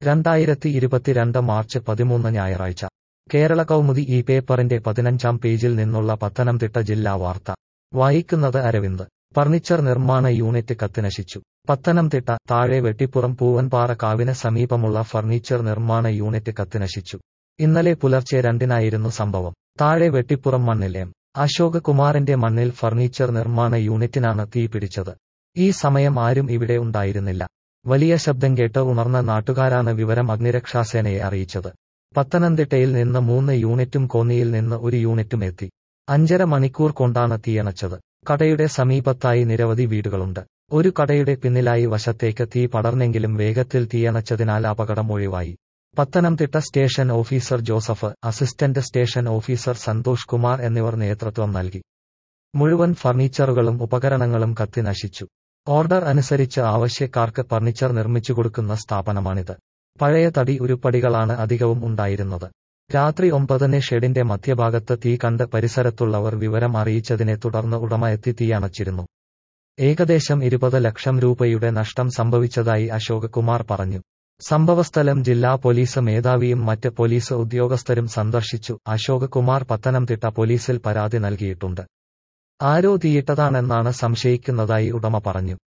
രണ്ടായിരത്തി ഇരുപത്തിരണ്ട് മാർച്ച് പതിമൂന്ന് ഞായറാഴ്ച കേരള കൗമുദി ഈ പേപ്പറിന്റെ പതിനഞ്ചാം പേജിൽ നിന്നുള്ള പത്തനംതിട്ട ജില്ലാ വാർത്ത വായിക്കുന്നത് അരവിന്ദ് ഫർണിച്ചർ നിർമ്മാണ യൂണിറ്റ് കത്തിനശിച്ചു പത്തനംതിട്ട താഴെ വെട്ടിപ്പുറം പൂവൻപാറ കാവിന് സമീപമുള്ള ഫർണിച്ചർ നിർമ്മാണ യൂണിറ്റ് കത്തിനശിച്ചു ഇന്നലെ പുലർച്ചെ രണ്ടിനായിരുന്നു സംഭവം താഴെ വെട്ടിപ്പുറം മണ്ണിൽ എം അശോക് കുമാറിന്റെ മണ്ണിൽ ഫർണിച്ചർ നിർമ്മാണ യൂണിറ്റിനാണ് തീ പിടിച്ചത് ഈ സമയം ആരും ഇവിടെ ഉണ്ടായിരുന്നില്ല വലിയ ശബ്ദം കേട്ട് ഉണർന്ന നാട്ടുകാരാണ് വിവരം അഗ്നിരക്ഷാസേനയെ അറിയിച്ചത് പത്തനംതിട്ടയിൽ നിന്ന് മൂന്ന് യൂണിറ്റും കോന്നിയിൽ നിന്ന് ഒരു യൂണിറ്റും എത്തി അഞ്ചര മണിക്കൂർ കൊണ്ടാണ് തീയണച്ചത് കടയുടെ സമീപത്തായി നിരവധി വീടുകളുണ്ട് ഒരു കടയുടെ പിന്നിലായി വശത്തേക്ക് തീ പടർന്നെങ്കിലും വേഗത്തിൽ തീയണച്ചതിനാൽ അപകടം ഒഴിവായി Pathanamthitta station officer Joseph assistant station officer Santhosh Kumar എന്നിവർ നേതൃത്വം നൽകി മുഴുവൻ ഫർണിച്ചറുകളും ഉപകരണങ്ങളും കത്തി നശിച്ചു ഓർഡർ അനുസരിച്ച് ആവശ്യക്കാർക്ക് ഫർണിച്ചർ നിർമ്മിച്ചു കൊടുക്കുന്ന സ്ഥാപനമാണിത് പഴയ തടി ഉരുപ്പടികളാണ് അധികവും ഉണ്ടായിരുന്നത് രാത്രി ഒമ്പതിന് ഷെഡിന്റെ മധ്യഭാഗത്ത് തീ കണ്ട് പരിസരത്തുള്ളവർ വിവരം അറിയിച്ചതിനെ തുടർന്ന് ഉടമ എത്തി തീയണച്ചിരുന്നു ഏകദേശം ഇരുപത് ലക്ഷം രൂപയുടെ നഷ്ടം സംഭവിച്ചതായി അശോക് കുമാർ പറഞ്ഞു സംഭവസ്ഥലം ജില്ലാ പോലീസ് മേധാവിയും മറ്റ് പോലീസ് ഉദ്യോഗസ്ഥരും സന്ദർശിച്ചു അശോക് കുമാർ പത്തനംതിട്ട പോലീസിൽ പരാതി നൽകിയിട്ടുണ്ട് ആരോ തീയിട്ടതാണെന്നാണ് സംശയിക്കുന്നതായി ഉടമ പറഞ്ഞു